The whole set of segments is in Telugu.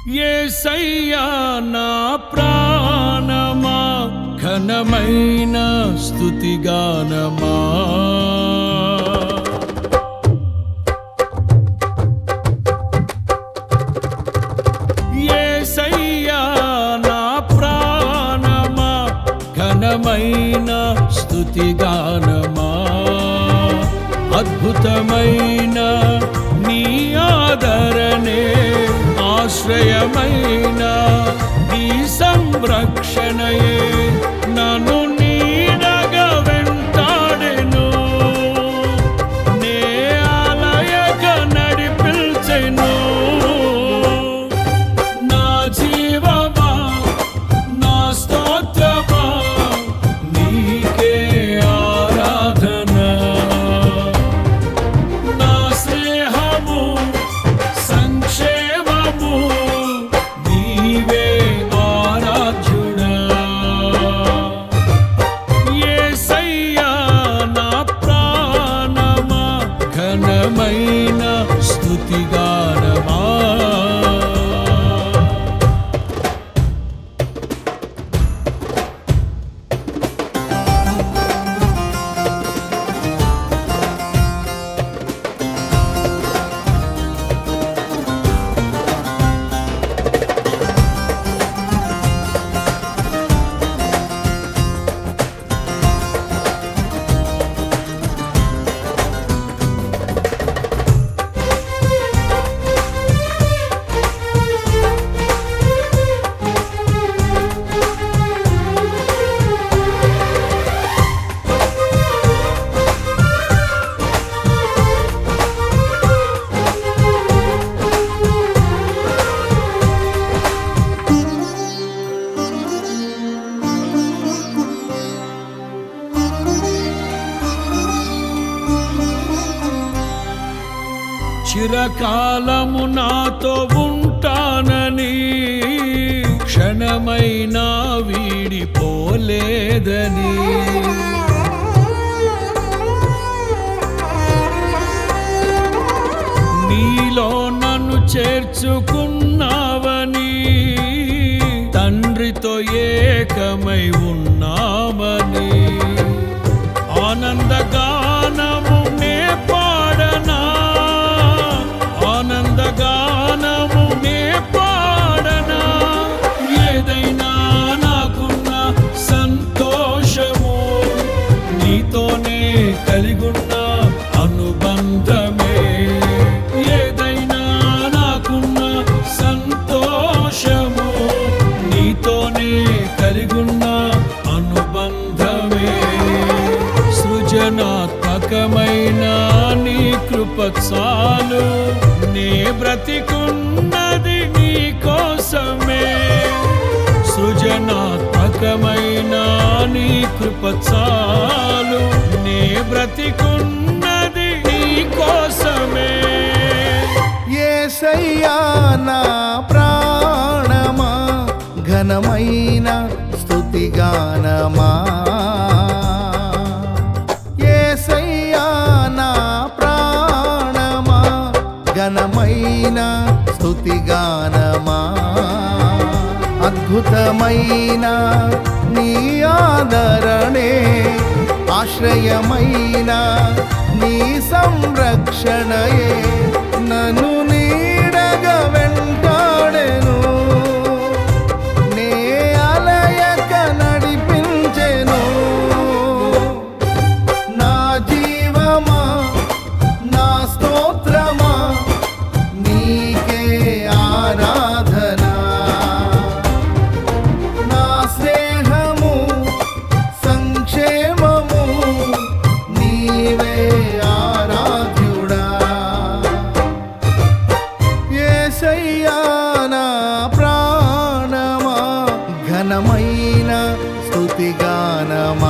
ఏసయ్యా నా ప్రాణమా ఘనమైన స్థుతిగానమా ఏసయ్యా నా ప్రాణమా ఘనమైన స్థుతిగానమా అద్భుతమైన నీ ఆదరణే ఆశ్రయమైన నీ సంరక్షణయే నన్ను నీడగా వెంటాడెను నే ఆలయక నడిపించెను నా జీవమా నా స్తోత్రమా నీకే ఆరాధన నా స్నేహము సంక్షేమము నీవే ఆరాధ్యుడా యేసయ్యా నా ప్రాణమా ఘనమైన స్తుతిగానమా చిరకాలము నాతో ఉంటానని క్షణమైనా వీడిపోలేదని నీలో నన్ను చేర్చుకున్నావని తండ్రితో ఏకమై ఉన్నామని ఆనందగానము నే పాడనా ఆనందగానము నే పాడనా ఏదైనా నాకున్న సంతోషము నీతోనే కలిగున్న అనుబంధమే ఏదైనా నాకున్న సంతోషము నీతోనే కలిగున్న అనుబంధమే సృజనాత్మకమైన నీ కృప చాలు నే బ్రతికున్నది నీ కోసమే సృజనాత్మకమైన నీ కృప చాలు నే బ్రతికున్నది నీ కోసమే ఏసయ్యా నా ప్రాణమా ఘనమైన స్థుతిగానమా ఏసయ్యా నా ప్రాణమా ఘనమైన స్థుతిగానమా అద్భుతమైన నీ ఆదరణే ఆశ్రయమైన నీ సంరక్షణయే నన్ను నీడగా వెంటాడెను నే అలయక నడిపించెను నా జీవమా నా స్తోత్రమా నీకే ఆరాధన నా స్నేహము సంక్షేమము నీవే ఆరాధ్యుడా ఏసయ్యా నా ప్రాణమా ఘనమైన స్థుతిగానమా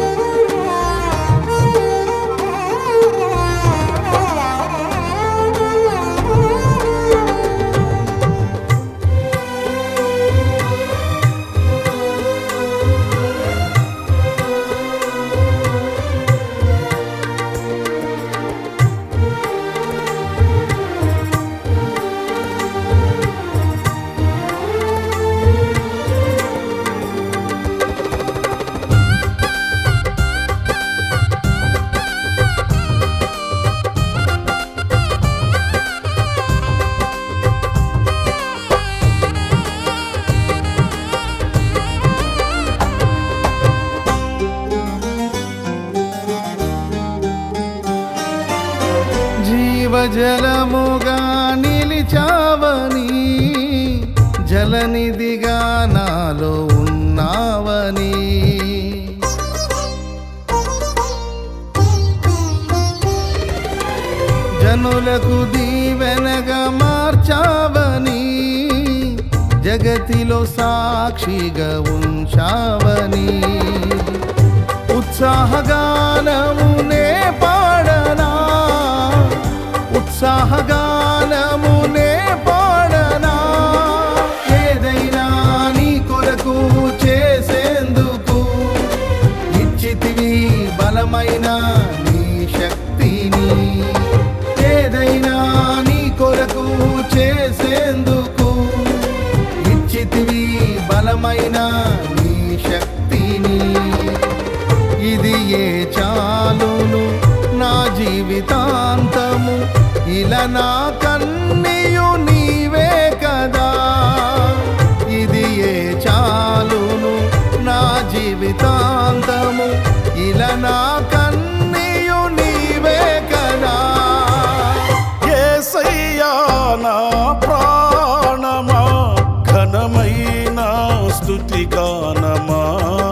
Thank you. జీవజలముగా నిలిచావని జలనిధిగా నాలో ఉన్నావని జనులకు దీవెనగా మార్చావని జగతిలో సాక్షిగా ఉంచావని ఉత్సాహగానమునే పాడనా ఉత్సాహగానమునే పాడనా ఏదైనా నీ కొరకు చేసేందుకు ఇచ్చితివి బలమైన నీ శక్తిని ఏదైనా నీ కొరకు చేసేందుకు ఇచ్చితివి బలమైన నీ శక్తిని ఇది ఏ చాలును నా జీవితాంతము ఇలా నా కన్నీయు నీవే కదా ఇది ఏ చాలును నా జీవితాంతము ఇలా నా కన్నీయు నీవే కదా ఏసయ్యా నా ప్రాణమా ఘనమైన స్తుతి గానమా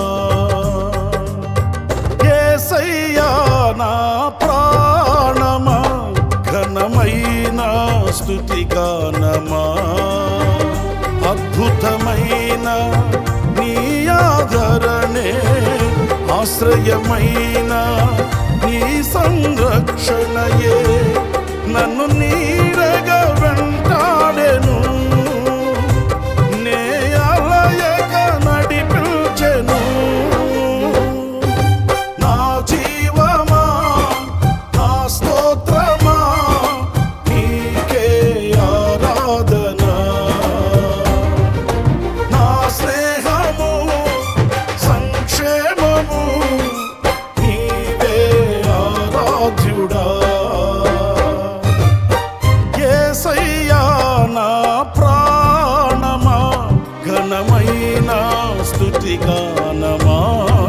ఏసయ్యా నా ప్రాణమా ఘనమైన స్తుతి గానమా అద్భుతమైన నీ ఆదరణే ఆశ్రయమైన నీ సంరక్షణయే నన్ను నీడగా వెంటాడెను నే అలయక నడిపించెను నా జీవమా నా స్తోత్రమా నీకే ఆరాధన నా స్నేహము సంక్షేమము నీవే ఆరాధ్యుడా యేసయ్యా నా ప్రాణమా ఘనమైన స్తుతి గానమా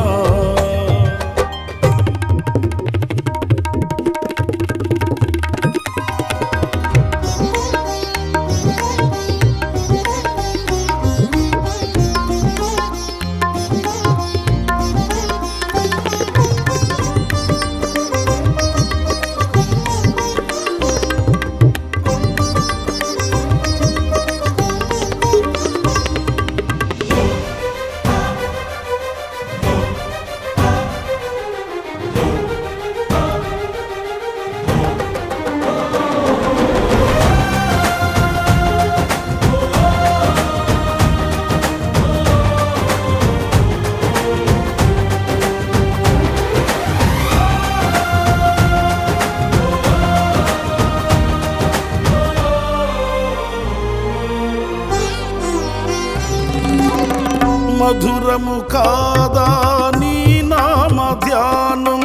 మధురము కాదా నీ నామ ధ్యానం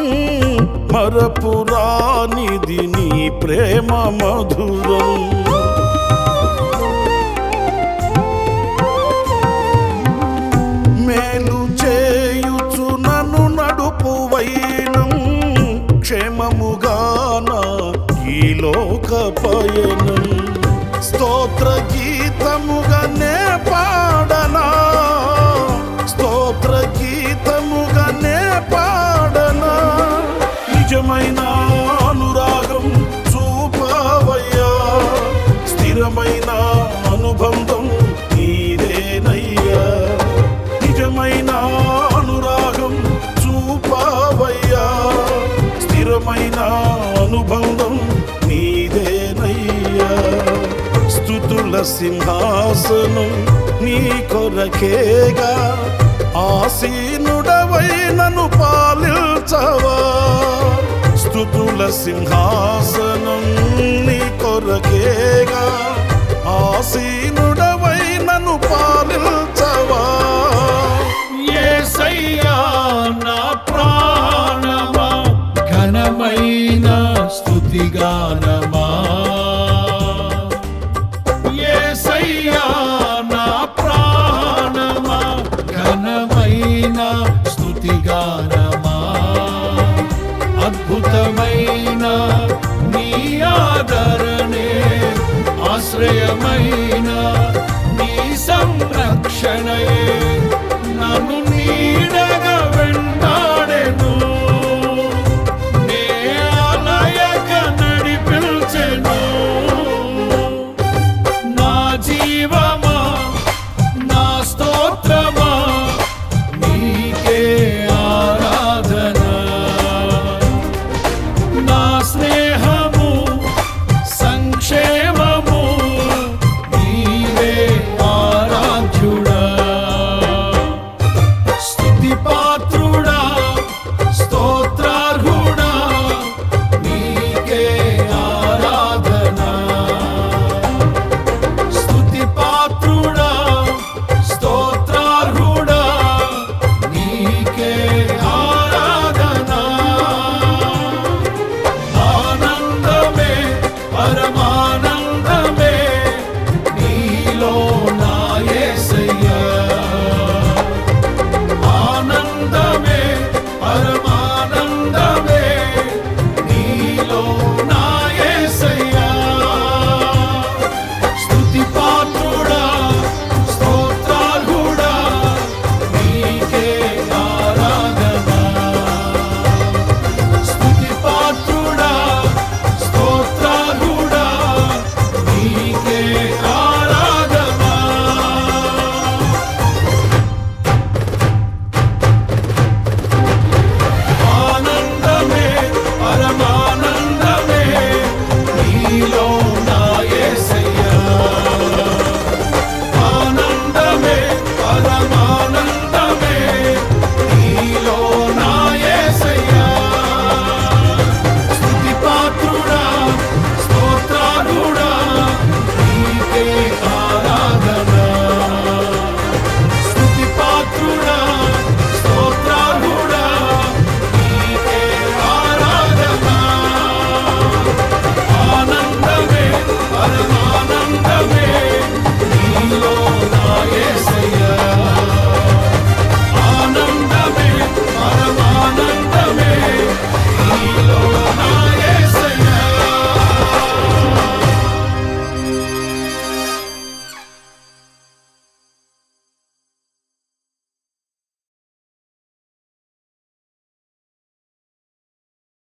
మరపురానిది నీ ప్రేమ మధురం మేలు చేయుచు నన్ను నడుపు వైనం క్షేమముగాన ఈ లోక పయనం స్తోత్ర గీతముగానే పాడనా స్తోత్ర గీతముగానే పాడనా నిజమైన అనురాగం చూపవయ్యా స్థిరమైన అనుబంధం నీదేనయ్యా నిజమైన అనురాగం చూపవయ్యా స్థిరమైన అనుబంధం నీదేనయ్యా స్థుతుల సింహాసనం నీ కొరకేగా ఆసీనుడవై నన్ను పాలించవా స్థుతుల సింహాసనం నీ కొరకేగా ఆసీనుడవై నన్ను పాలించవా యేసయ్యా నా ప్రాణమా ఘనమైన స్తుతిగానమా యేసయ్యా నా ప్రాణమా ఘనమైన స్తుతిగానమా అద్భుతమైన నీ ఆరాధన ఆదరణే ఆశ్రయమై